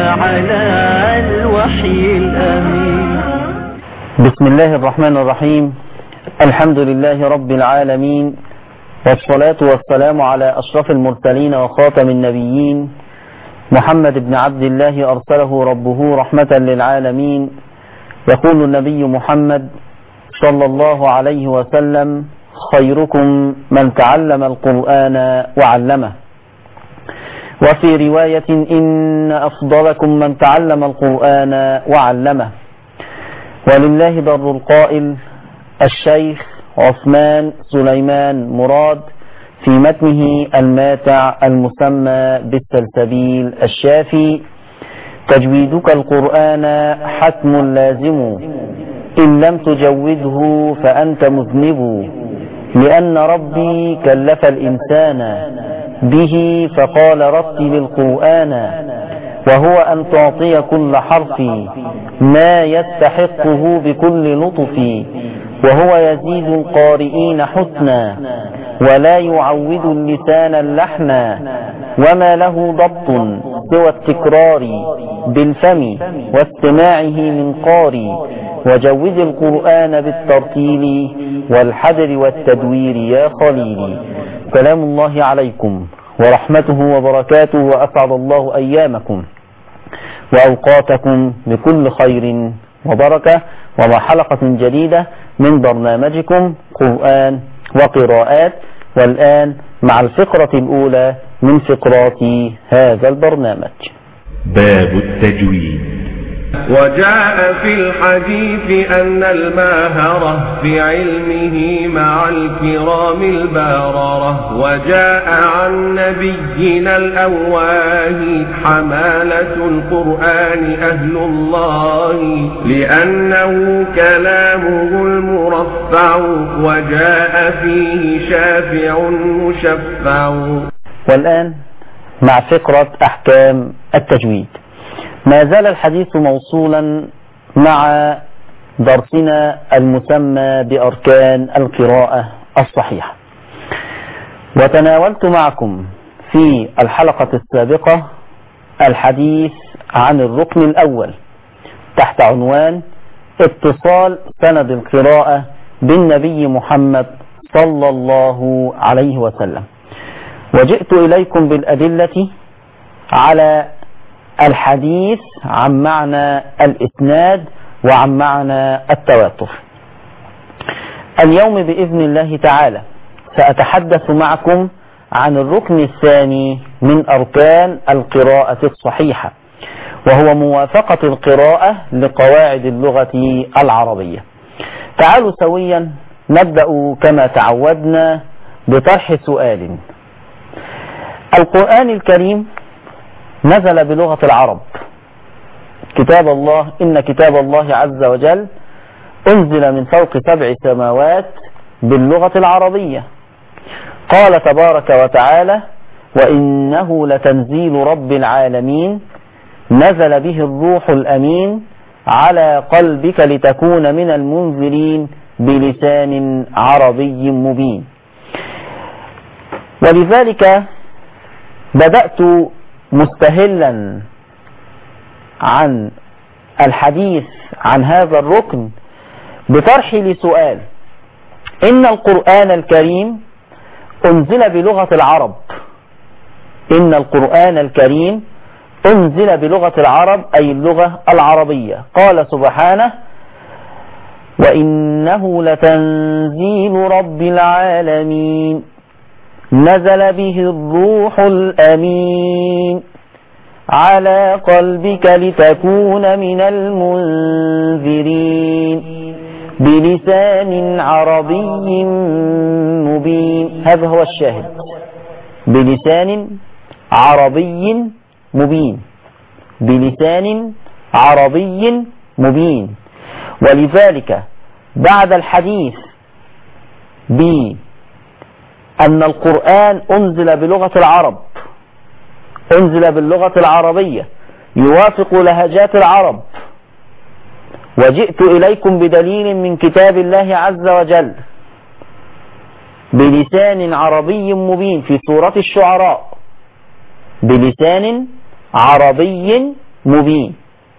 على الوحي الأمين بسم الله الرحمن الرحيم الحمد لله رب العالمين والصلاة والسلام على أشرف المرسلين وخاتم النبيين محمد بن عبد الله أرسله ربه رحمة للعالمين يقول النبي محمد صلى الله عليه وسلم خيركم من تعلم القرآن وعلمه وفي رواية إن أفضلكم من تعلم القرآن وعلمه ولله در القائل الشيخ عثمان سليمان مراد في متنه الماتع المسمى بالسلسبيل الشافي تجويدك القرآن حتم لازم إن لم تجوده فأنت مذنب لأن ربي كلف الإنسان به فقال رتل القرآن وهو أن تعطي كل حرف ما يستحقه بكل لطف وهو يزيد القارئين حسنا ولا يعود اللسان اللحنا وما له ضبط سوى التكرار بالفم واستماعه من قاري وجوز القرآن بالترتيل والحذر والتدوير يا خليلي سلام الله عليكم ورحمته وبركاته وأسعد الله أيامكم وأوقاتكم بكل خير وبركة ومع حلقة جديدة من برنامجكم قرآن وقراءات والآن مع الفقرة الأولى من فقرات هذا البرنامج باب التجويد وجاء في الحديث أن الماهرة في علمه مع الكرام الباررة وجاء عن نبينا الأواه حمالة القرآن أهل الله لأنه كلامه المرفع وجاء فيه شافع مشفع والآن مع فقرة أحكام التجويد ما زال الحديث موصولا مع درسنا المسمى بأركان القراءة الصحيحة وتناولت معكم في الحلقة السابقة الحديث عن الركن الأول تحت عنوان اتصال سند القراءة بالنبي محمد صلى الله عليه وسلم وجئت إليكم بالأدلة على الحديث عن معنى الإسناد وعن معنى التواتر اليوم بإذن الله تعالى سأتحدث معكم عن الركن الثاني من أركان القراءة الصحيحة وهو موافقة القراءة لقواعد اللغة العربية تعالوا سويا نبدأ كما تعودنا بطرح سؤال القرآن الكريم نزل بلغة العرب كتاب الله إن كتاب الله عز وجل أنزل من فوق سبع سماوات باللغة العربية قال تبارك وتعالى وإنه لتنزيل رب العالمين نزل به الروح الأمين على قلبك لتكون من المنذرين بلسان عربي مبين ولذلك بدأت مستهلا عن الحديث عن هذا الركن بطرحي لسؤال إن القرآن الكريم أنزل بلغة العرب إن القرآن الكريم أنزل بلغة العرب أي اللغة العربية قال سبحانه وإنه لتنزيل رب العالمين نزل به الروح الأمين على قلبك لتكون من المنذرين بلسان عربي مبين هذا هو الشاهد بلسان عربي مبين بلسان عربي مبين ولذلك بعد الحديث بأن القرآن أنزل بلغة العرب أنزل باللغة العربية يوافق لهجات العرب وجئت إليكم بدليل من كتاب الله عز وجل بلسان عربي مبين في سورة الشعراء بلسان عربي مبين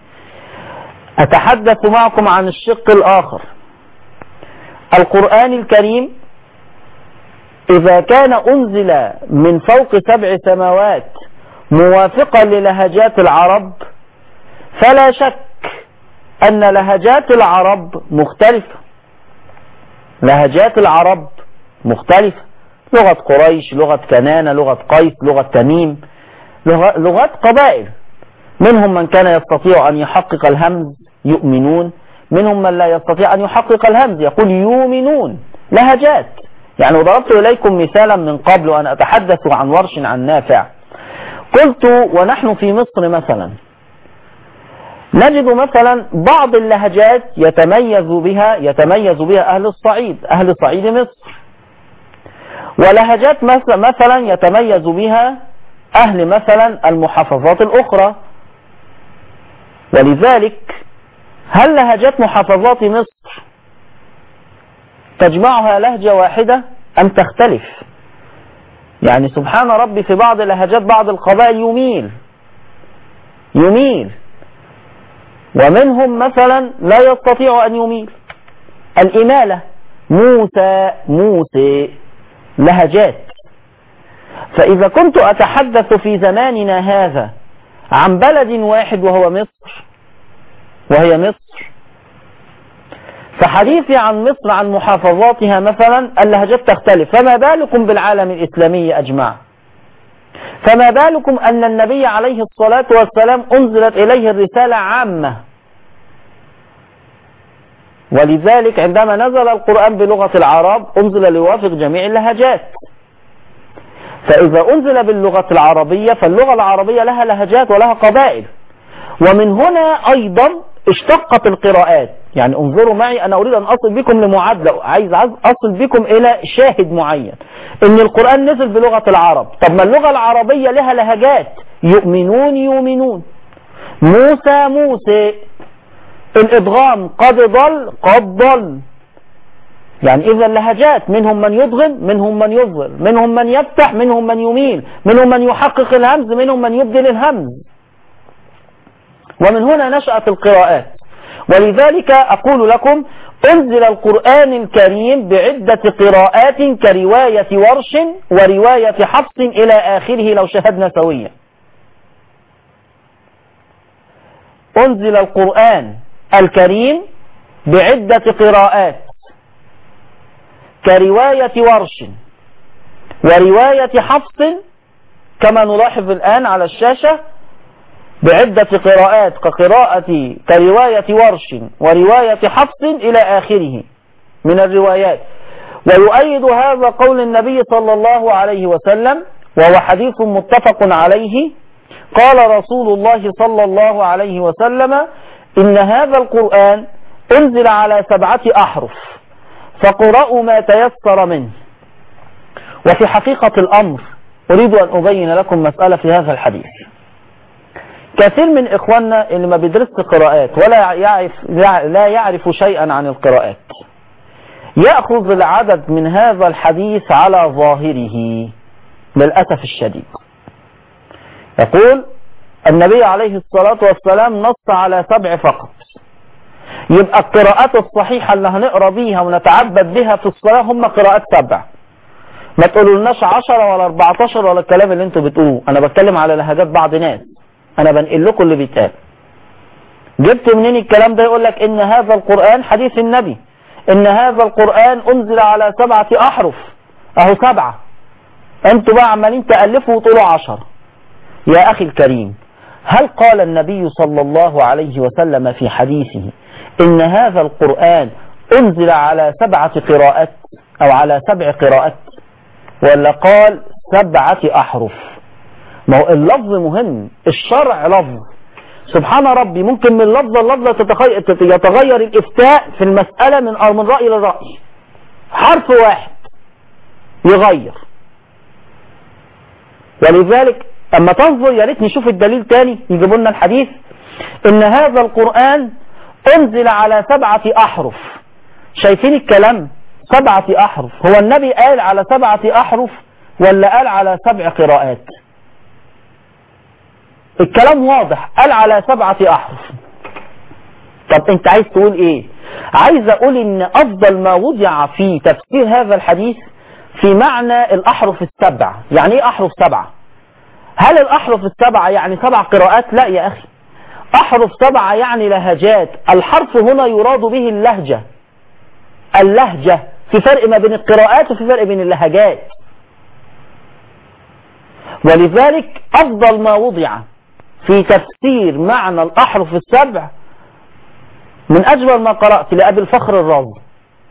أتحدث معكم عن الشق الآخر القرآن الكريم إذا كان أنزل من فوق سبع سماوات موافقا للهجات العرب فلا شك أن لهجات العرب مختلفة لهجات العرب مختلفة لغة قريش لغة كنانة لغة قيس لغة تميم لغ- لغات قبائل منهم من كان يستطيع أن يحقق الهمز يؤمنون منهم من لا يستطيع أن يحقق الهمز يقول يؤمنون لهجات يعني وضربت إليكم مثالا من قبل وأن أتحدث عن ورش عن نافع قلت ونحن في مصر مثلا نجد مثلا بعض اللهجات يتميز بها يتميز بها أهل الصعيد أهل صعيد مصر ولهجات مث- مثلا يتميز بها أهل مثلا المحافظات الأخرى ولذلك هل لهجات محافظات مصر تجمعها لهجة واحدة أم تختلف يعني سبحان ربي في بعض لهجات بعض القبائل يميل يميل ومنهم مثلا لا يستطيع أن يميل الإمالة موسى موسى لهجات فإذا كنت أتحدث في زماننا هذا عن بلد واحد وهو مصر وهي مصر فحديثي عن مصر عن محافظاتها مثلا اللهجات تختلف فما بالكم بالعالم الإسلامي أجمع فما بالكم أن النبي عليه الصلاة والسلام أنزلت إليه الرسالة عامة ولذلك عندما نزل القرآن بلغة العرب أنزل ليوافق جميع اللهجات فإذا أنزل باللغة العربية فاللغة العربية لها لهجات ولها قبائل ومن هنا أيضا اشتقت القراءات يعني انظروا معي أنا أريد أن أصل بكم لمعادلة عايز عايز أصل بكم إلى شاهد معين إن القرآن نزل بلغة العرب طب ما اللغة العربية لها لهجات يؤمنون يؤمنون موسى موسى الإدغام قد ضل قد ضل يعني إذا اللهجات منهم من يدغم منهم من يظهر منهم من يفتح منهم من يميل منهم من يحقق الهمز منهم من يبدل الهمز ومن هنا نشأت القراءات ولذلك أقول لكم أنزل القرآن الكريم بعدة قراءات كرواية ورش ورواية حفص إلى آخره لو شهدنا سويا أنزل القرآن الكريم بعدة قراءات كرواية ورش ورواية حفص كما نلاحظ الآن على الشاشة بعدة قراءات كقراءة كرواية ورش ورواية حفص إلى آخره من الروايات ويؤيد هذا قول النبي صلى الله عليه وسلم وهو حديث متفق عليه قال رسول الله صلى الله عليه وسلم إن هذا القرآن أنزل على سبعة أحرف فقرأوا ما تيسر منه وفي حقيقة الأمر أريد أن أبين لكم مسألة في هذا الحديث كثير من إخواننا اللي ما بيدرس قراءات ولا يعرف لا يعرف شيئا عن القراءات يأخذ العدد من هذا الحديث على ظاهره للأسف الشديد يقول النبي عليه الصلاة والسلام نص على سبع فقط يبقى القراءات الصحيحة اللي هنقرا بيها ونتعبد بها في الصلاة هم قراءات سبع ما تقولولناش عشرة ولا 14 ولا الكلام اللي انتوا بتقولوه انا بتكلم على لهجات بعض ناس انا بنقل لكم اللي بيتقال جبت منين الكلام ده يقول لك ان هذا القرآن حديث النبي ان هذا القرآن انزل على سبعة احرف اهو سبعة انتوا بقى عمالين تألفوا وتقولوا عشر يا اخي الكريم هل قال النبي صلى الله عليه وسلم في حديثه ان هذا القرآن انزل على سبعة قراءات او على سبع قراءات ولا قال سبعة احرف ما هو اللفظ مهم الشرع لفظ سبحان ربي ممكن من لفظة لفظة تتخي... يتغير الإفتاء في المسألة من من رأي لرأي حرف واحد يغير ولذلك أما تنظر يا ريت نشوف الدليل تاني يجيبوا لنا الحديث إن هذا القرآن أنزل على سبعة أحرف شايفين الكلام سبعة أحرف هو النبي قال على سبعة أحرف ولا قال على سبع قراءات الكلام واضح قال على سبعة أحرف طب انت عايز تقول ايه عايز اقول ان افضل ما وضع في تفسير هذا الحديث في معنى الاحرف السبع يعني ايه احرف سبعة هل الاحرف السبعة يعني سبع قراءات لا يا اخي احرف سبعة يعني لهجات الحرف هنا يراد به اللهجة اللهجة في فرق ما بين القراءات وفي فرق بين اللهجات ولذلك افضل ما وضع في تفسير معنى الاحرف السبع من أجمل ما قرأت لأبي الفخر الرازي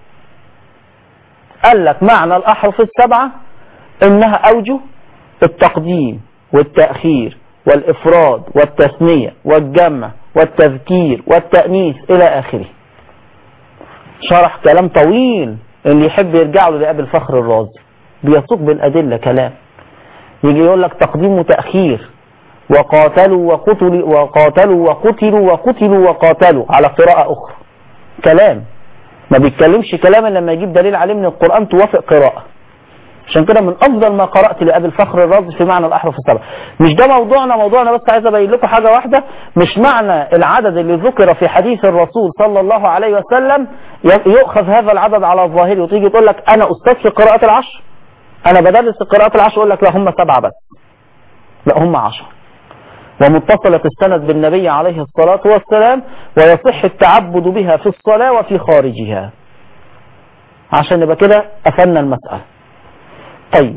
قال لك معنى الأحرف السبعة إنها أوجه التقديم والتأخير والإفراد والتثنية والجمع والتذكير والتأنيث إلى آخره شرح كلام طويل اللي يحب يرجع له لأبي الفخر الرازي بيسوق بالأدلة كلام يجي يقول لك تقديم وتأخير وقاتلوا وقتلوا وقاتلوا وقتلوا وقتلوا وقاتلوا على قراءة أخرى كلام ما بيتكلمش كلام إلا لما يجيب دليل عليه من القرآن توافق قراءة عشان كده من أفضل ما قرأت لأبي الفخر الرازي في معنى الأحرف السبعة مش ده موضوعنا موضوعنا بس عايز أبين لكم حاجة واحدة مش معنى العدد اللي ذكر في حديث الرسول صلى الله عليه وسلم يؤخذ هذا العدد على الظاهر وتيجي تقول لك أنا أستاذ في قراءة العشر أنا بدرس القراءات العشر أقول لك لا هم سبعة بس لا هم عشر ومتصلة السند بالنبي عليه الصلاة والسلام ويصح التعبد بها في الصلاة وفي خارجها عشان نبقى كده قفلنا المسألة طيب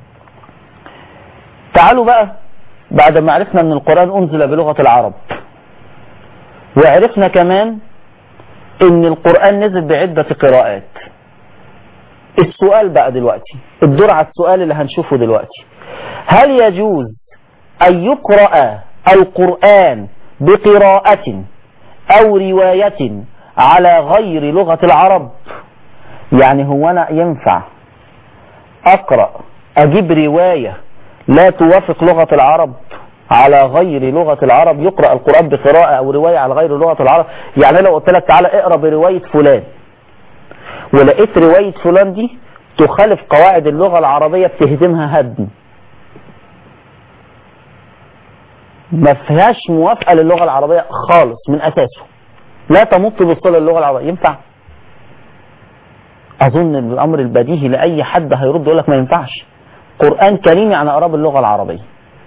تعالوا بقى بعد ما عرفنا ان القرآن انزل بلغة العرب وعرفنا كمان ان القرآن نزل بعدة قراءات السؤال بقى دلوقتي الدور على السؤال اللي هنشوفه دلوقتي هل يجوز أن يقرأ القرآن بقراءة أو رواية على غير لغة العرب يعني هو أنا ينفع أقرأ أجيب رواية لا توافق لغة العرب على غير لغة العرب يقرأ القرآن بقراءة أو رواية على غير لغة العرب يعني لو قلت لك تعالى اقرأ برواية فلان ولقيت رواية فلان دي تخالف قواعد اللغة العربية بتهدمها هدم ما فيهاش موافقة للغة العربية خالص من أساسه لا تمت بالصلة للغة العربية ينفع أظن الأمر البديهي لأي حد هيرد يقول لك ما ينفعش قرآن كريم يعني أقرب اللغة العربية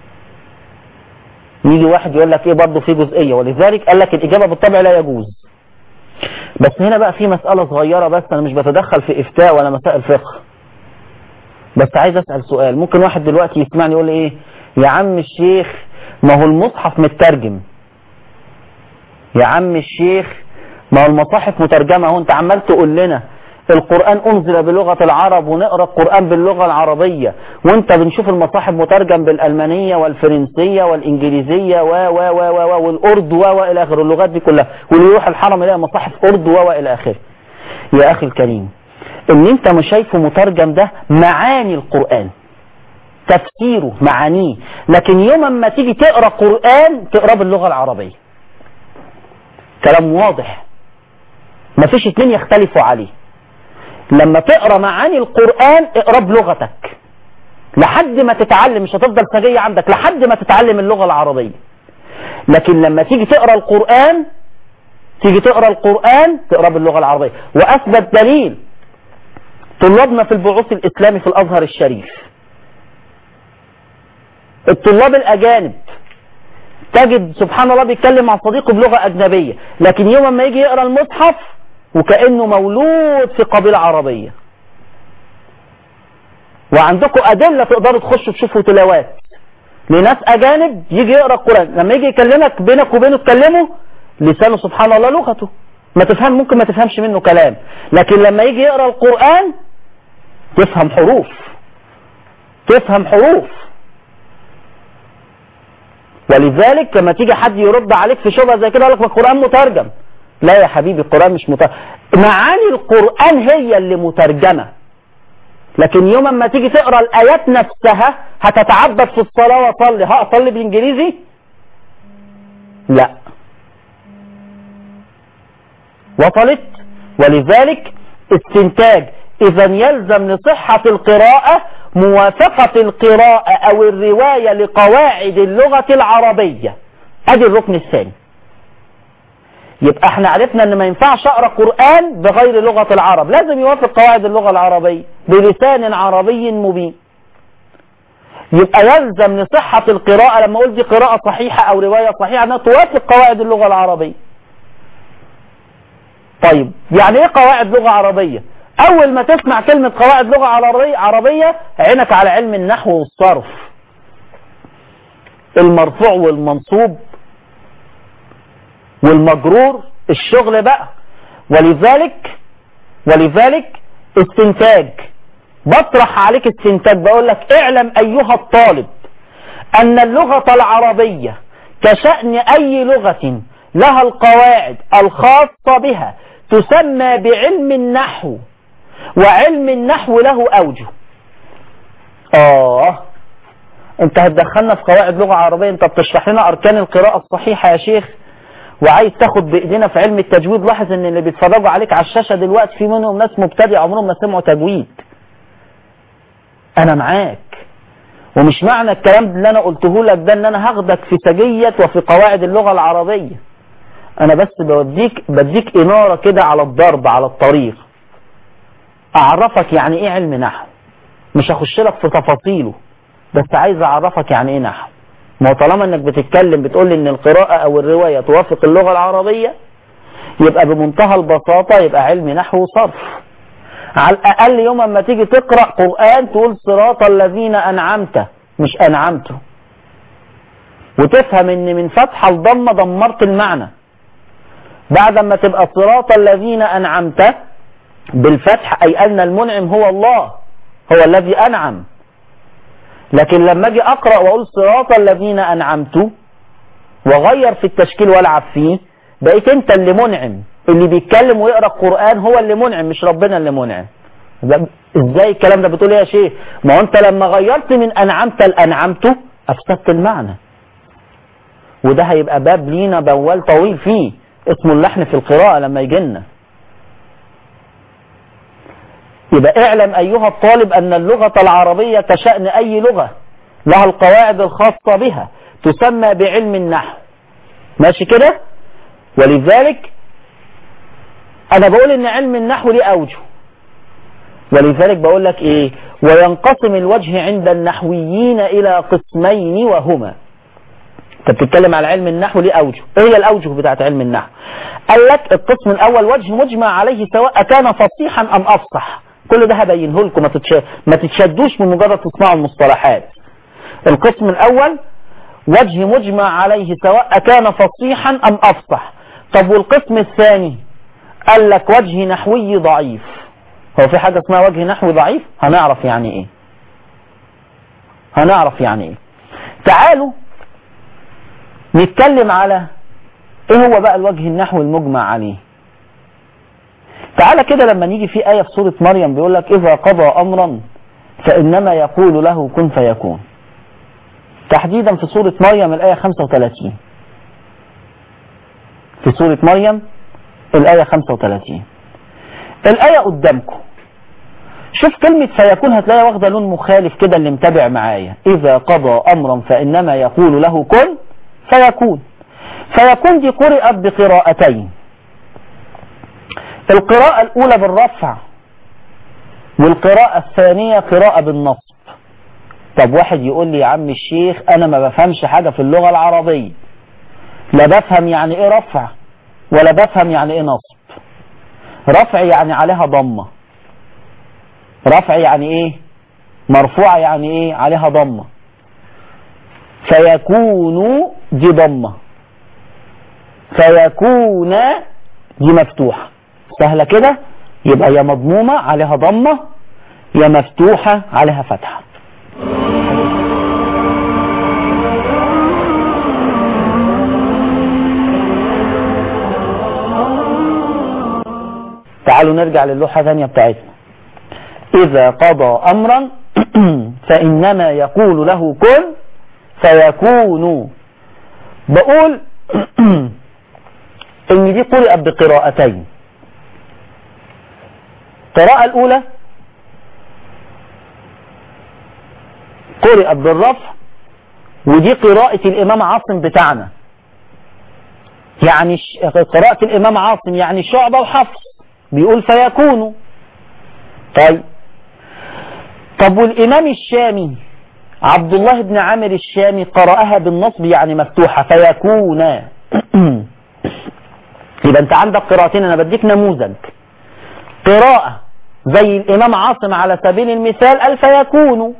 يجي واحد يقول لك ايه برضه في جزئية ولذلك قال لك الإجابة بالطبع لا يجوز بس هنا بقى في مسألة صغيرة بس أنا مش بتدخل في إفتاء ولا مسائل فقه بس عايز أسأل سؤال ممكن واحد دلوقتي يسمعني يقول لي إيه يا عم الشيخ ما هو المصحف مترجم يا عم الشيخ ما هو المصاحف مترجمة اهو انت عمال تقول لنا القرآن أنزل بلغة العرب ونقرأ القرآن باللغة العربية وانت بنشوف المصاحف مترجم بالألمانية والفرنسية والإنجليزية و و و و و والأرد و و إلى آخره اللغات دي كلها واللي يروح الحرم يلاقي مصاحف أرد و و إلى آخره يا أخي الكريم اللي انت مش شايفه مترجم ده معاني القرآن تفسيره معانيه لكن يوم ما تيجي تقرا قرآن تقرا باللغة العربية كلام واضح مفيش اتنين يختلفوا عليه لما تقرا معاني القرآن اقرا بلغتك لحد ما تتعلم مش هتفضل سجية عندك لحد ما تتعلم اللغة العربية لكن لما تيجي تقرا القرآن تيجي تقرا القرآن تقرا باللغة العربية وأثبت دليل طلابنا في البعوث الإسلامي في الأزهر الشريف الطلاب الأجانب تجد سبحان الله بيتكلم مع صديقه بلغة أجنبية لكن يوم ما يجي يقرأ المصحف وكأنه مولود في قبيلة عربية وعندكم أدلة تقدروا تخشوا تشوفوا تلاوات لناس أجانب يجي يقرأ القرآن لما يجي يكلمك بينك وبينه تكلمه لسانه سبحان الله لغته ما تفهم ممكن ما تفهمش منه كلام لكن لما يجي يقرأ القرآن تفهم حروف تفهم حروف ولذلك لما تيجي حد يرد عليك في شبهه زي كده يقول لك ما القرآن مترجم لا يا حبيبي القرآن مش مترجم معاني القرآن هي اللي مترجمة لكن يوم ما تيجي تقرا الآيات نفسها هتتعبد في الصلاة وصلي ها أصلي بالإنجليزي لا وصلت ولذلك استنتاج إذا يلزم لصحة القراءة موافقة القراءة أو الرواية لقواعد اللغة العربية أدي الركن الثاني يبقى احنا عرفنا ان ما ينفعش اقرا قرآن بغير لغة العرب لازم يوافق قواعد اللغة العربية بلسان عربي مبين يبقى يلزم لصحة القراءة لما اقول دي قراءة صحيحة او رواية صحيحة انها توافق قواعد اللغة العربية طيب يعني ايه قواعد لغة عربية اول ما تسمع كلمة قواعد لغة عربية, عربية عينك على علم النحو والصرف المرفوع والمنصوب والمجرور الشغل بقى ولذلك ولذلك استنتاج بطرح عليك استنتاج بقول لك اعلم ايها الطالب ان اللغة العربية كشأن اي لغة لها القواعد الخاصة بها تسمى بعلم النحو وعلم النحو له اوجه اه انت هتدخلنا في قواعد لغة عربية انت بتشرح لنا اركان القراءة الصحيحة يا شيخ وعايز تاخد بايدينا في علم التجويد لاحظ ان اللي بيتفرجوا عليك على الشاشة دلوقتي في منهم ناس مبتدئ عمرهم ما سمعوا تجويد انا معاك ومش معنى الكلام اللي انا قلته لك ده ان انا هاخدك في سجية وفي قواعد اللغة العربية انا بس بوديك بديك انارة كده على الضرب على الطريق اعرفك يعني ايه علم نحو مش هخش لك في تفاصيله بس عايز اعرفك يعني ايه نحو ما هو طالما انك بتتكلم بتقول لي ان القراءة او الرواية توافق اللغة العربية يبقى بمنتهى البساطة يبقى علم نحو وصرف على الاقل يوم اما تيجي تقرأ قرآن تقول صراط الذين انعمت مش انعمته وتفهم ان من فتحة الضمة دمرت المعنى بعد ما تبقى صراط الذين انعمت بالفتح اي ان المنعم هو الله هو الذي انعم لكن لما اجي اقرا واقول صراط الذين انعمت واغير في التشكيل والعب فيه بقيت انت اللي منعم اللي بيتكلم ويقرا القران هو اللي منعم مش ربنا اللي منعم ازاي الكلام ده بتقول ايه يا شيخ ما هو انت لما غيرت من انعمت لانعمت افسدت المعنى وده هيبقى باب لينا بوال طويل فيه اسمه اللحن في القراءه لما يجي لنا يبقى اعلم أيها الطالب أن اللغة العربية كشأن أي لغة لها القواعد الخاصة بها تسمى بعلم النحو ماشي كده ولذلك أنا بقول إن علم النحو ليه أوجه ولذلك بقول لك إيه وينقسم الوجه عند النحويين إلى قسمين وهما انت بتتكلم على علم النحو ليه اوجه ايه هي الاوجه بتاعت علم النحو قال لك القسم الاول وجه مجمع عليه سواء كان فصيحا ام افصح كل ده هبينه لكم ما, تتش... ما تتشدوش من مجرد تسمعوا المصطلحات القسم الاول وجه مجمع عليه سواء كان فصيحا ام افصح طب والقسم الثاني قال لك وجه نحوي ضعيف هو في حاجة اسمها وجه نحوي ضعيف هنعرف يعني ايه هنعرف يعني ايه تعالوا نتكلم على ايه هو بقى الوجه النحوي المجمع عليه تعالى كده لما نيجي في آية في سورة مريم بيقول لك إذا قضى أمرا فإنما يقول له كن فيكون تحديدا في سورة مريم الآية 35 في سورة مريم الآية 35 الآية قدامكم شوف كلمة فيكون هتلاقيها واخدة لون مخالف كده اللي متابع معايا إذا قضى أمرا فإنما يقول له كن فيكون فيكون دي قرأت بقراءتين القراءة الأولى بالرفع والقراءة الثانية قراءة بالنصب طب واحد يقول لي يا عم الشيخ أنا ما بفهمش حاجة في اللغة العربية لا بفهم يعني إيه رفع ولا بفهم يعني إيه نصب رفع يعني عليها ضمة رفع يعني إيه مرفوعة يعني إيه عليها ضمة فيكون دي ضمة فيكون دي مفتوحة سهلة كده يبقى يا مضمومة عليها ضمة يا مفتوحة عليها فتحة تعالوا نرجع للوحة ثانية بتاعتنا إذا قضى أمرا فإنما يقول له كن فيكون بقول إن دي قرأت بقراءتين القراءة الأولى قرأت بالرفع ودي قراءة الإمام عاصم بتاعنا يعني ش- قراءة الإمام عاصم يعني شعبة وحفص بيقول فيكون طيب طب والإمام الشامي عبد الله بن عامر الشامي قرأها بالنصب يعني مفتوحة فيكون يبقى انت عندك قراءتين انا بديك نموذج قراءة زي الامام عاصم على سبيل المثال قال فيكون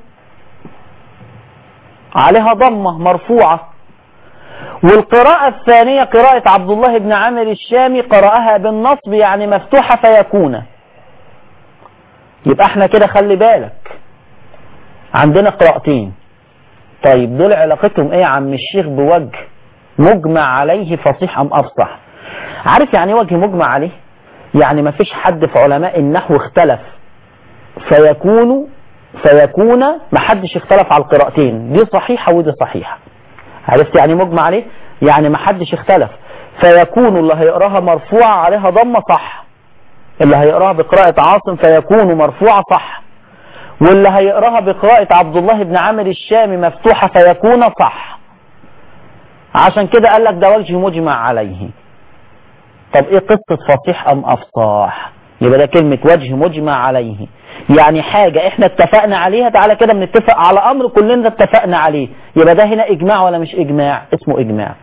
عليها ضمة مرفوعة والقراءة الثانية قراءة عبد الله بن عامر الشامي قرأها بالنصب يعني مفتوحة فيكون يبقى احنا كده خلي بالك عندنا قراءتين طيب دول علاقتهم ايه يا عم الشيخ بوجه مجمع عليه فصيح ام افصح عارف يعني ايه وجه مجمع عليه يعني ما فيش حد في علماء النحو اختلف فيكون فيكون ما حدش اختلف على القراءتين دي صحيحة ودي صحيحة عرفت يعني مجمع عليه يعني ما حدش اختلف فيكون اللي هيقراها مرفوعة عليها ضمة صح اللي هيقراها بقراءة عاصم فيكون مرفوعة صح واللي هيقراها بقراءة عبد الله بن عامر الشامي مفتوحة فيكون صح عشان كده قال لك ده وجه مجمع عليه طب ايه قصة فصيح ام افصاح يبقى ده كلمة وجه مجمع عليه يعني حاجة احنا اتفقنا عليها تعالى كده بنتفق على امر كلنا اتفقنا عليه يبقى ده هنا اجماع ولا مش اجماع اسمه اجماع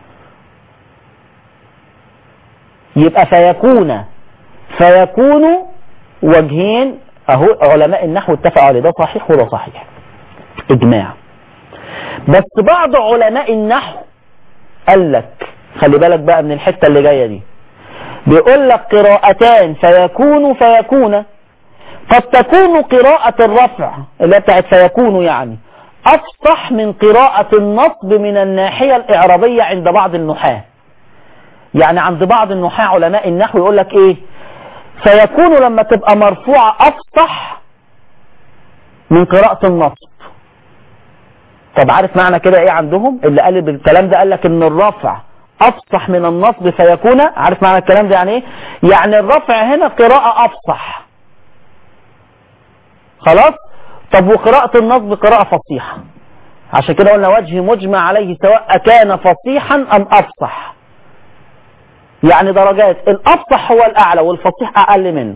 يبقى فيكون فيكون وجهين اهو علماء النحو اتفقوا عليه ده صحيح وده صحيح اجماع بس بعض علماء النحو قال لك خلي بالك بقى من الحتة اللي جاية دي بيقول لك قراءتان فيكون فيكون قد تكون قراءة الرفع اللي هي بتاعت فيكون يعني أفصح من قراءة النصب من الناحية الإعرابية عند بعض النحاة يعني عند بعض النحاة علماء النحو يقول لك إيه فيكون لما تبقى مرفوعة أفصح من قراءة النصب طب عارف معنى كده ايه عندهم اللي قال بالكلام ده قال لك ان الرفع افصح من النصب فيكون عارف معنى الكلام ده يعني ايه يعني الرفع هنا قراءة افصح خلاص طب وقراءة النصب قراءة فصيحة عشان كده قلنا وجه مجمع عليه سواء كان فصيحا ام افصح يعني درجات الافصح هو الاعلى والفصيح اقل منه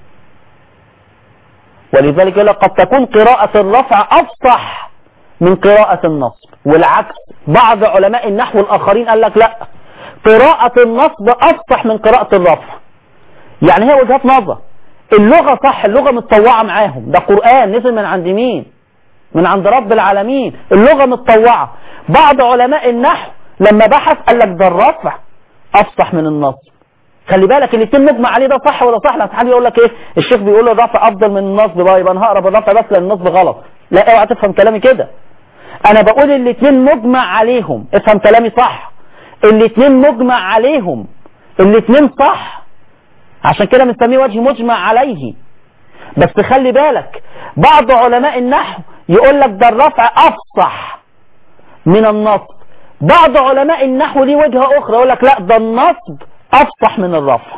ولذلك يقول لك قد تكون قراءة الرفع افصح من قراءة النصب والعكس بعض علماء النحو الآخرين قال لك لا قراءة النصب أفصح من قراءة الرفع يعني هي وجهات نظر اللغة صح اللغة متطوعة معاهم ده قرآن نزل من عند مين من عند رب العالمين اللغة متطوعة بعض علماء النحو لما بحث قال لك ده الرفع أفصح من النصب خلي بالك الاثنين مجمع عليه ده صح ولا صح لا حد يقول لك ايه الشيخ بيقول الرفع افضل من النصب بقى يبقى انا هقرا بالرفع بس لان النصب غلط لا اوعى تفهم كلامي كده انا بقول الاثنين مجمع عليهم افهم كلامي صح الاثنين مجمع عليهم الاثنين صح عشان كده بنسميه وجه مجمع عليه بس خلي بالك بعض علماء النحو يقول لك ده الرفع افصح من النصب بعض علماء النحو ليه وجهه اخرى يقول لك لا ده النصب افصح من الرفع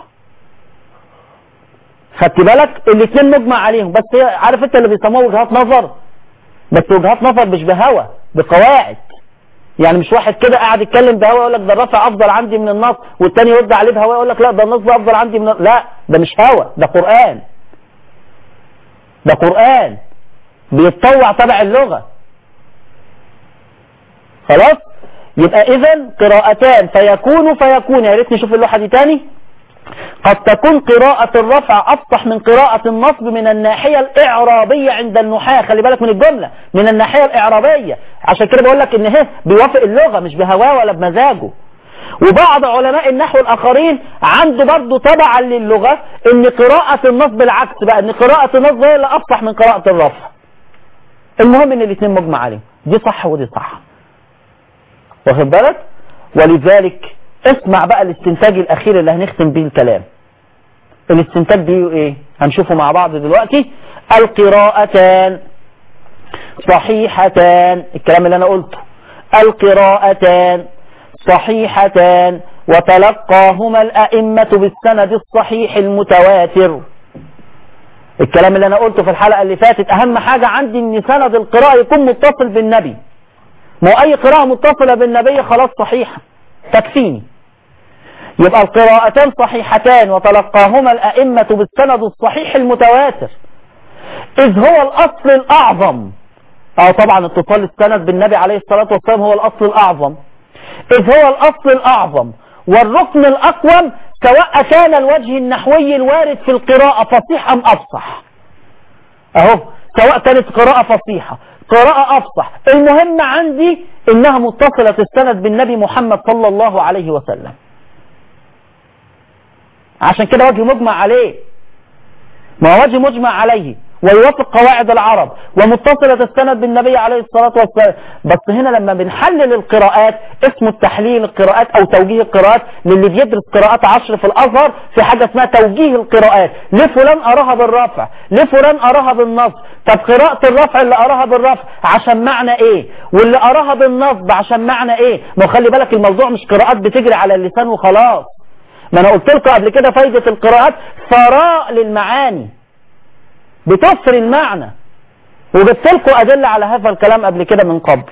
خدت بالك الاثنين مجمع عليهم بس هي- عارف انت اللي بيسموه وجهات نظر بس وجهات نظر مش بهوى بقواعد يعني مش واحد كده قاعد يتكلم بهوى يقول لك ده الرفع افضل عندي من النص والتاني يرد عليه بهوى يقول لك لا ده النص افضل عندي من لا ده مش هوى ده قرآن ده قرآن بيتطوع تبع اللغة خلاص يبقى اذا قراءتان فيكون فيكون يا ريت نشوف اللوحة دي تاني قد تكون قراءة الرفع أفصح من قراءة النصب من الناحية الإعرابية عند النحاة خلي بالك من الجملة من الناحية الإعرابية عشان كده بقول لك إن هي بيوافق اللغة مش بهواه ولا بمزاجه وبعض علماء النحو الآخرين عنده برضه تبعا للغة إن قراءة النصب بالعكس بقى إن قراءة النصب هي اللي أفصح من قراءة الرفع المهم إن الاثنين مجمع عليهم دي صح ودي صح واخد بالك ولذلك اسمع بقى الاستنتاج الاخير اللي هنختم بيه الكلام الاستنتاج دي ايه هنشوفه مع بعض دلوقتي القراءتان صحيحتان الكلام اللي انا قلته القراءتان صحيحتان وتلقاهما الأئمة بالسند الصحيح المتواتر الكلام اللي انا قلته في الحلقة اللي فاتت اهم حاجة عندي ان سند القراءة يكون متصل بالنبي ما هو اي قراءة متصلة بالنبي خلاص صحيحة تكفيني يبقى القراءتان صحيحتان وتلقاهما الأئمة بالسند الصحيح المتواتر إذ هو الأصل الأعظم أو طبعا اتصال السند بالنبي عليه الصلاة والسلام هو الأصل الأعظم إذ هو الأصل الأعظم والركن الأقوم سواء كان الوجه النحوي الوارد في القراءة فصيح أم أفصح أهو سواء كانت قراءة فصيحة قراءة أفصح المهم عندي إنها متصلة السند بالنبي محمد صلى الله عليه وسلم عشان كده وجه مجمع عليه ما هو وجه مجمع عليه ويوافق قواعد العرب ومتصلة السند بالنبي عليه الصلاة والسلام بس هنا لما بنحلل القراءات اسمه التحليل القراءات او توجيه القراءات للي بيدرس قراءات عشر في الازهر في حاجة اسمها توجيه القراءات ليه فلان اراها بالرفع ليه فلان اراها بالنصب طب قراءة الرفع اللي اراها بالرفع عشان معنى ايه واللي اراها بالنصب عشان معنى ايه ما هو خلي بالك الموضوع مش قراءات بتجري على اللسان وخلاص ما انا قلت لكم قبل كده فايدة القراءات ثراء للمعاني بتفر المعنى وجبت لكم أدلة على هذا الكلام قبل كده من قبل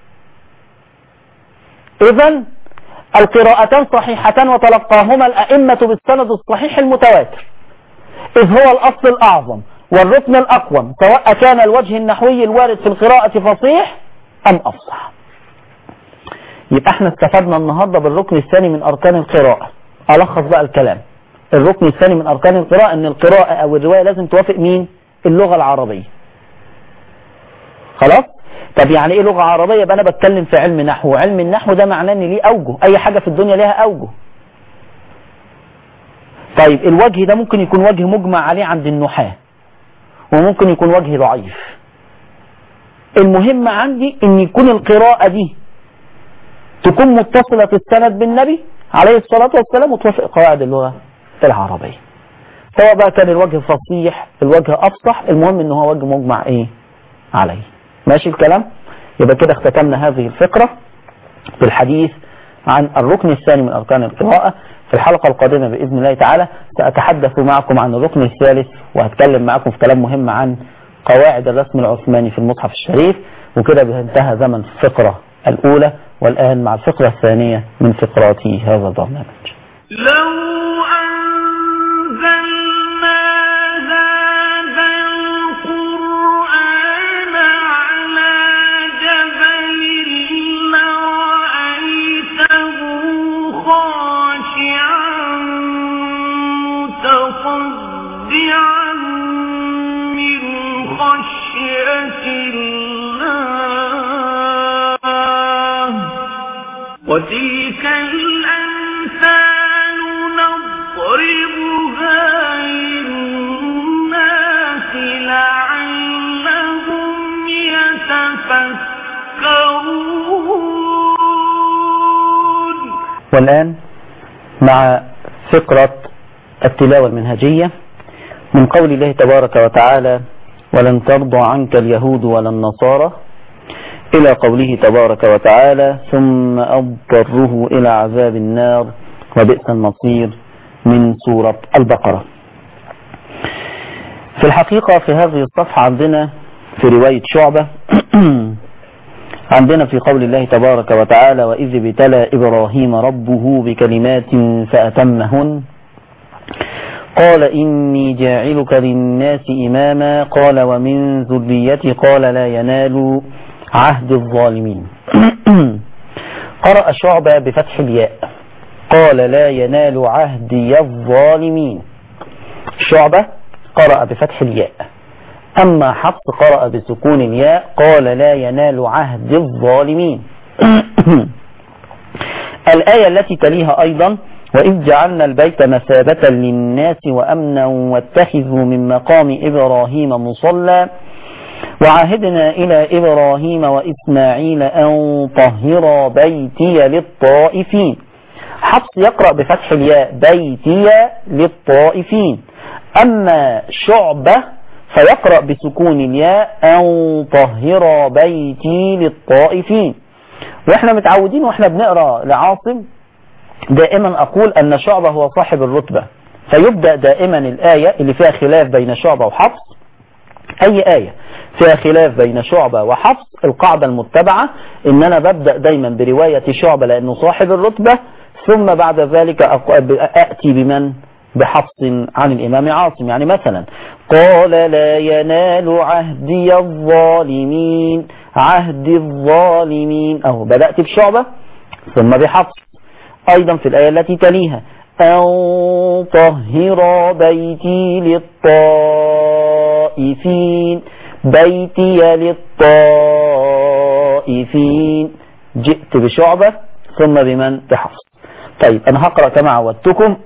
إذا القراءتان صحيحتان وتلقاهما الأئمة بالسند الصحيح المتواتر إذ هو الأصل الأعظم والركن الأقوم سواء كان الوجه النحوي الوارد في القراءة فصيح أم أفصح يبقى احنا استفدنا النهاردة بالركن الثاني من أركان القراءة ألخص بقى الكلام الركن الثاني من أركان القراءة أن القراءة أو الرواية لازم توافق مين اللغة العربية خلاص طب يعني ايه لغة عربية يبقى انا بتكلم في علم نحو علم النحو ده معناه ان ليه اوجه اي حاجة في الدنيا ليها اوجه طيب الوجه ده ممكن يكون وجه مجمع عليه عند النحاة وممكن يكون وجه ضعيف المهم عندي ان يكون القراءة دي تكون متصلة السند بالنبي عليه الصلاة والسلام وتوافق قواعد اللغة العربية سواء بقى كان الوجه فصيح الوجه افصح المهم ان هو وجه مجمع ايه عليه ماشي الكلام يبقى كده اختتمنا هذه الفقرة بالحديث عن الركن الثاني من اركان القراءة في الحلقة القادمة بإذن الله تعالى سأتحدث معكم عن الركن الثالث وهتكلم معكم في كلام مهم عن قواعد الرسم العثماني في المصحف الشريف وكده انتهى زمن الفقرة الأولى والآن مع الفقرة الثانية من فقرات هذا البرنامج لو أنزلنا هذا القرآن على جبل لرأيته خاشعا متصدعا من خشية الله وتلك الأمثال نضربها للناس لعلهم يتفكرون والآن مع فقرة التلاوة المنهجية من قول الله تبارك وتعالى ولن ترضى عنك اليهود ولا النصارى إلى قوله تبارك وتعالى ثم أضطره إلى عذاب النار وبئس المصير من سورة البقرة في الحقيقة في هذه الصفحة عندنا في رواية شعبة عندنا في قول الله تبارك وتعالى وإذ ابتلى إبراهيم ربه بكلمات فأتمهن قال إني جاعلك للناس إماما قال ومن ذريتي قال لا ينال عهد الظالمين قرأ شعبة بفتح الياء قال لا ينال عهدي الظالمين شعبة قرأ بفتح الياء أما حفص قرأ بسكون الياء قال لا ينال عهد الظالمين الآية التي تليها أيضا وإذ جعلنا البيت مثابة للناس وأمنا واتخذوا من مقام إبراهيم مصلى وعهدنا إلى إبراهيم وإسماعيل أن طهر بيتي للطائفين حفص يقرأ بفتح الياء بيتي للطائفين أما شعبة فيقرأ بسكون الياء أن طهر بيتي للطائفين واحنا متعودين واحنا بنقرأ لعاصم دائما أقول أن شعبة هو صاحب الرتبة فيبدأ دائما الآية اللي فيها خلاف بين شعبة وحفص أي آية فيها خلاف بين شعبة وحفص القاعدة المتبعة إن أنا ببدأ دايما برواية شعبة لأنه صاحب الرتبة ثم بعد ذلك أتي بمن بحفص عن الإمام عاصم يعني مثلا قال لا ينال عهدي الظالمين عهد الظالمين أهو بدأت بشعبة ثم بحفص أيضا في الآية التي تليها أن طهر بيتي للطائفين بيتي للطائفين جئت بشعبة ثم بمن بحفص طيب أنا هقرأ كما عودتكم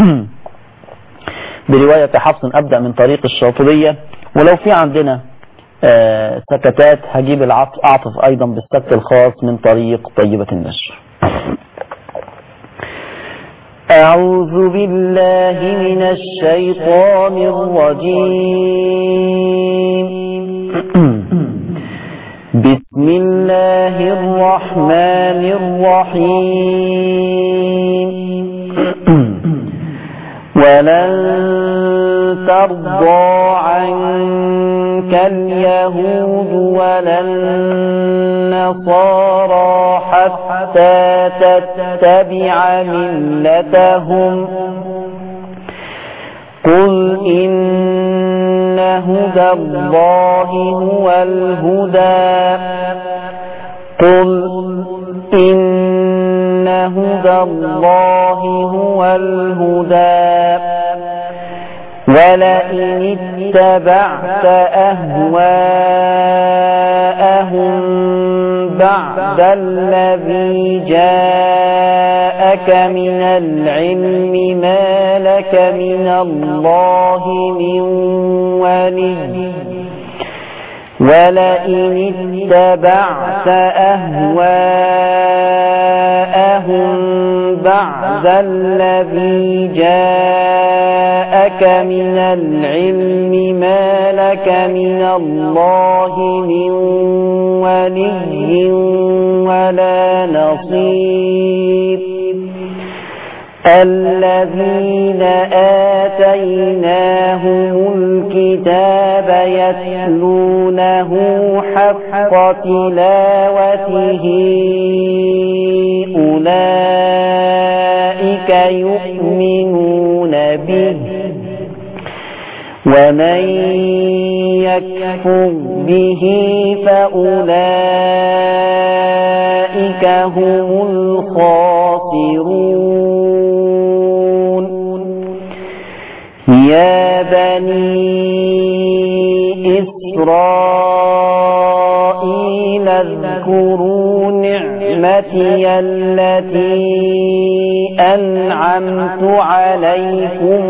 برواية حفص أبدأ من طريق الشاطبية ولو في عندنا آه سكتات هجيب العطف أعطف أيضا بالسكت الخاص من طريق طيبة النشر أعوذ بالله من الشيطان الرجيم بسم الله الرحمن الرحيم ولن ترضى عنك اليهود ولا النصارى حتى تتبع ملتهم قل إن هدى الله هو الهدى قل إن هدى الله هو الهدى ولئن اتبعت أهواءهم بعد الذي جاءك من العلم ما لك من الله من ولي ولئن اتبعت أهواءهم بعد الذي جاءك من العلم ما لك من الله من ولي ولا نصير الذين آتيناهم الكتاب يتلونه حق تلاوته أولئك يؤمنون به ومن يكفر به فأولئك هم الخاسرون يا بني إسرائيل اذكروا نعمتي التي أنعمت عليكم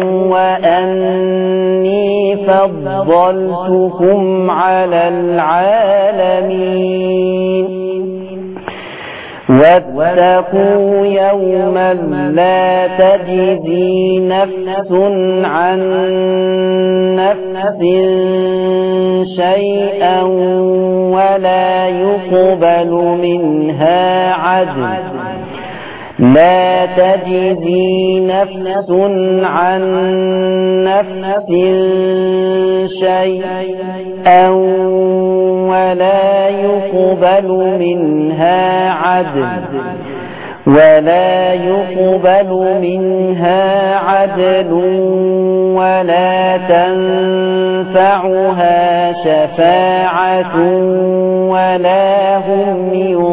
وأني فضلتكم على العالمين واتقوا يوما لا تجزي نفس عن نفس شيئا ولا يقبل منها عدل لا تجزي نفس عن نفس شيئا ولا يقبل منها عدل ولا يقبل منها عدل ولا تنفعها شفاعة ولا هم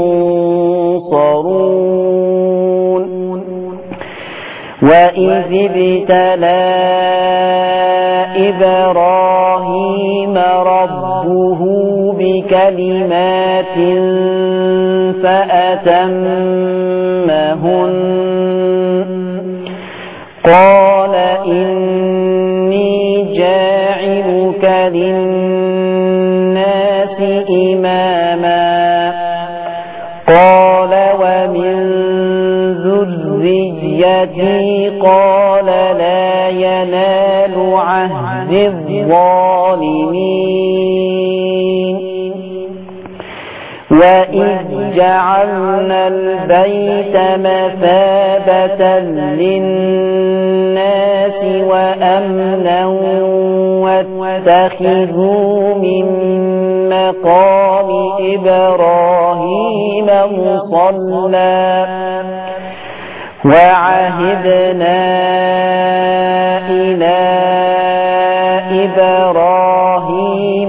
ينصرون وإذ ابتلى إبراهيم ربه بكلمات فأتمهن قال إني جاعلك للناس إماما قال ومن ذريتي قال لا ينال عهد الظالمين وإذ جعلنا البيت مثابة للناس وأمنا واتخذوا من مقام إبراهيم مصلى وعهدنا إلى إبراهيم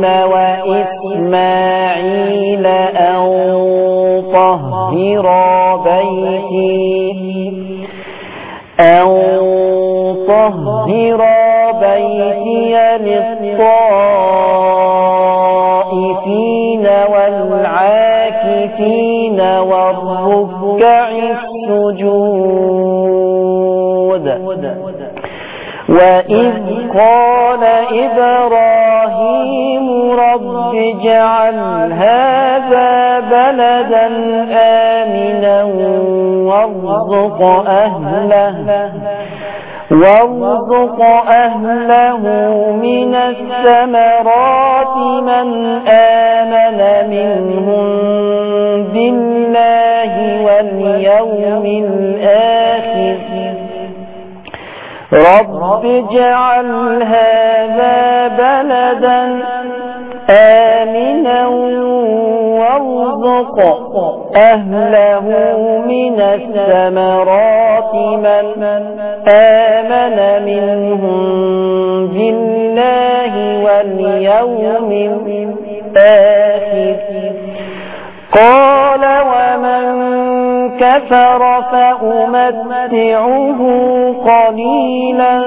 وإسماعيل أن طهرا بيتي أن طهرا بيتي للطائفين والعاكفين والركع السجود وإذ قال إبراهيم رب اجعل هذا بلدا آمنا وارزق أهله وارزق أهله من الثمرات من آمن منهم بالله واليوم الآخر رب اجعل هذا بلدا آمنا وارزق أهله من الثمرات من آمن منهم بالله واليوم الآخر قال ومن كفر فأمتعه قليلا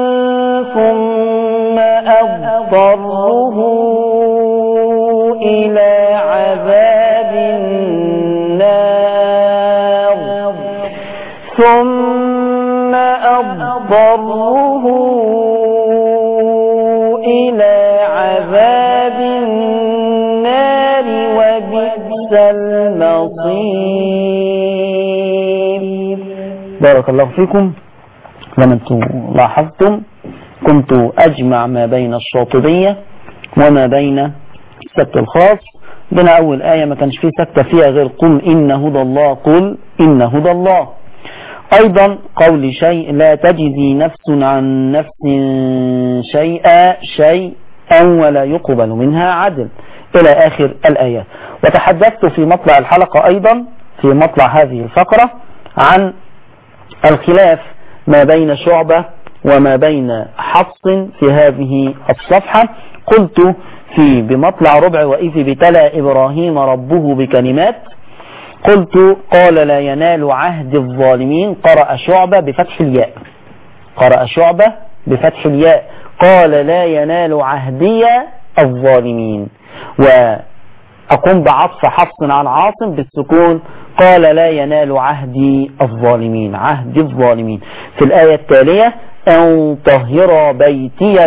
ثم أضطره إلى عذاب النار ثم أضطره إلى عذاب النار وبئس المصير بارك الله فيكم لما انتم لاحظتم كنت أجمع ما بين الشاطبية وما بين السبت الخاص بين أول آية ما كانش فيه سكتة فيها غير قل إن هدى الله قل إن هدى الله أيضا قول شيء لا تجزي نفس عن نفس شيئا شيئا ولا يقبل منها عدل إلى آخر الآيات وتحدثت في مطلع الحلقة أيضا في مطلع هذه الفقرة عن الخلاف ما بين شعبة وما بين حفص في هذه الصفحة قلت في بمطلع ربع وإذ ابتلى إبراهيم ربه بكلمات قلت قال لا ينال عهد الظالمين قرأ شعبة بفتح الياء قرأ شعبة بفتح الياء قال لا ينال عهدي الظالمين وأقوم بعطف حفص عن عاصم بالسكون قال لا ينال عهدي الظالمين عهد الظالمين في الآية التالية أن طهر بيتي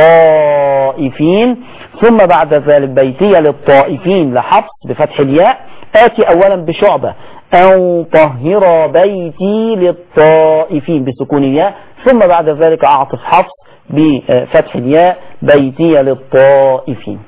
للطائفين ثم بعد ذلك بيتي للطائفين لحفص بفتح الياء آتي أولا بشعبة أن طهر بيتي للطائفين بسكون الياء ثم بعد ذلك أعطف حفص بفتح الياء بيتي للطائفين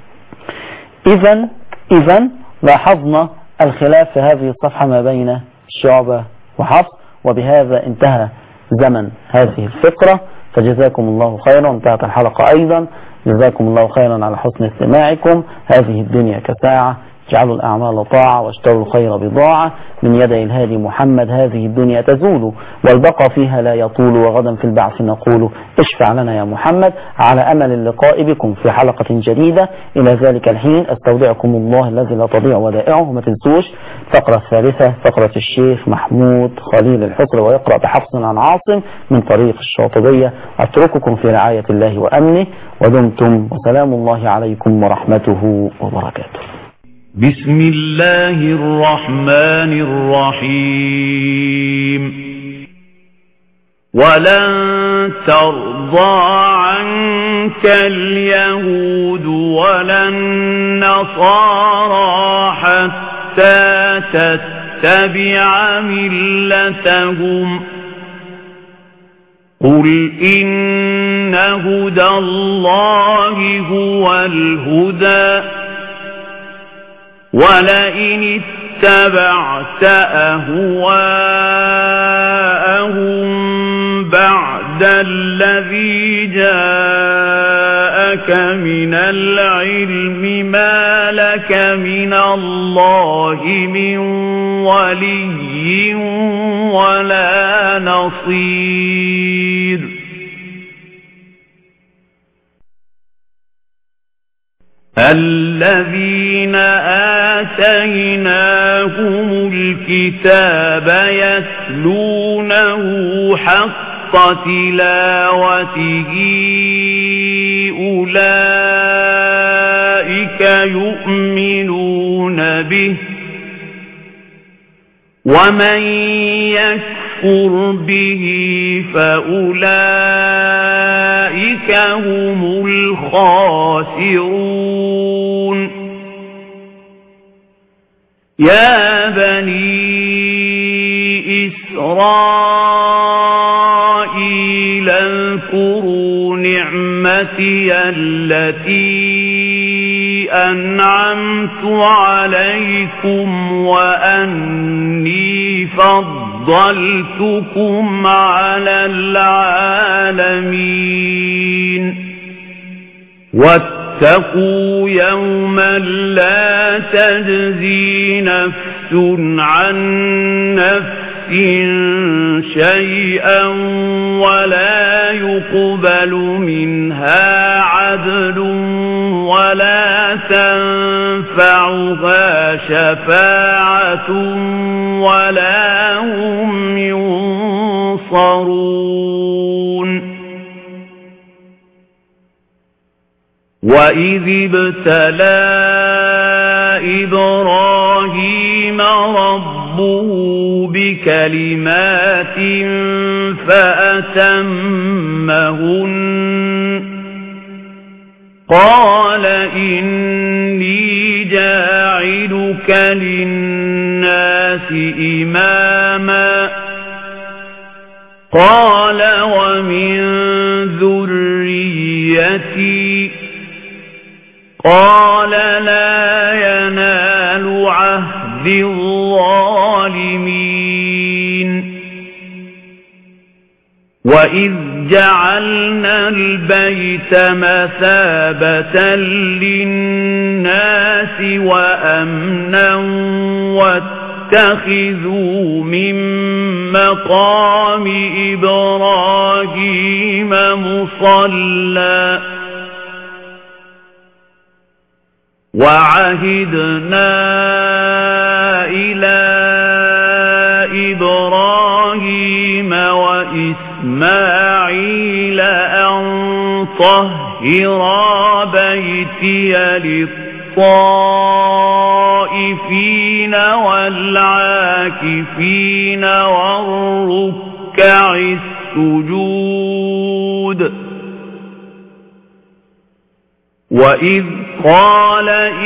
إذا إذا لاحظنا الخلاف في هذه الصفحة ما بين شعبة وحفص وبهذا انتهى زمن هذه الفقرة فجزاكم الله خيرا انتهت الحلقة أيضا جزاكم الله خيرا على حسن استماعكم هذه الدنيا كساعة اجعلوا الأعمال طاعة واشتروا الخير بضاعة من يدي الهادي محمد هذه الدنيا تزول والبقى فيها لا يطول وغدا في البعث نقول اشفع لنا يا محمد على أمل اللقاء بكم في حلقة جديدة إلى ذلك الحين استودعكم الله الذي لا تضيع ودائعه وما تنسوش الفقرة الثالثة فقرة الشيخ محمود خليل الحكر ويقرأ بحفص عن عاصم من طريق الشاطبية أترككم في رعاية الله وأمنه ودمتم وسلام الله عليكم ورحمته وبركاته بسم الله الرحمن الرحيم ولن ترضى عنك اليهود ولا النصارى حتى تتبع ملتهم قل إن هدى الله هو الهدى ولئن اتبعت أهواءهم بعد الذي جاءك من العلم ما لك من الله من ولي ولا نصير الذين آتيناهم الكتاب يتلونه حق تلاوته أولئك يؤمنون به ومن يكفر به فأولئك هم الخاسرون يا بني إسرائيل اذكروا نعمتي التي أنعمت عليكم وأني فضلتكم على العالمين واتقوا يوما لا تجزي نفس عن نفس شيئا ولا يقبل منها عدل ولا تنفعها شفاعة ولا هم ينصرون وإذ ابتلى إبراهيم ربه بكلمات فأتمهن قال إني جاعلك للناس إماما قال ومن ذريتي قال لا ينال عهد الظالمين وإذ جعلنا البيت مثابة للناس وأمنا واتخذوا من مقام إبراهيم مصلى وعهدنا إلى إبراهيم وإسماعيل أن طهر بيتي للطائفين والعاكفين والركع السجود وإذ قال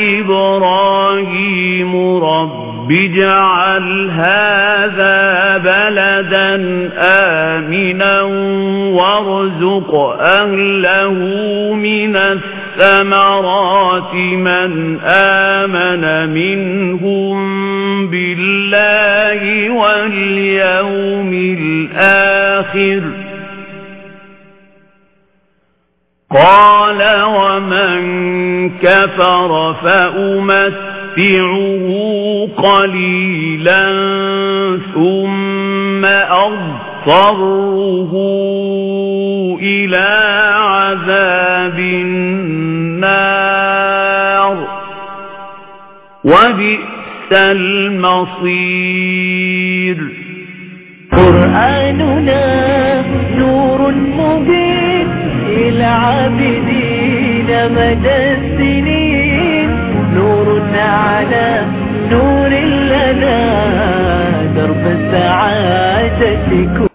إبراهيم رب اجعل هذا بلدا آمنا وارزق أهله من الثمرات من آمن منهم بالله واليوم الآخر قال ومن كفر فأمتعه قليلا ثم أضطره إلى عذاب النار وبئس المصير قرآننا نور مبين للعابدين مدى السنين نور على نور لنا درب السعادة كل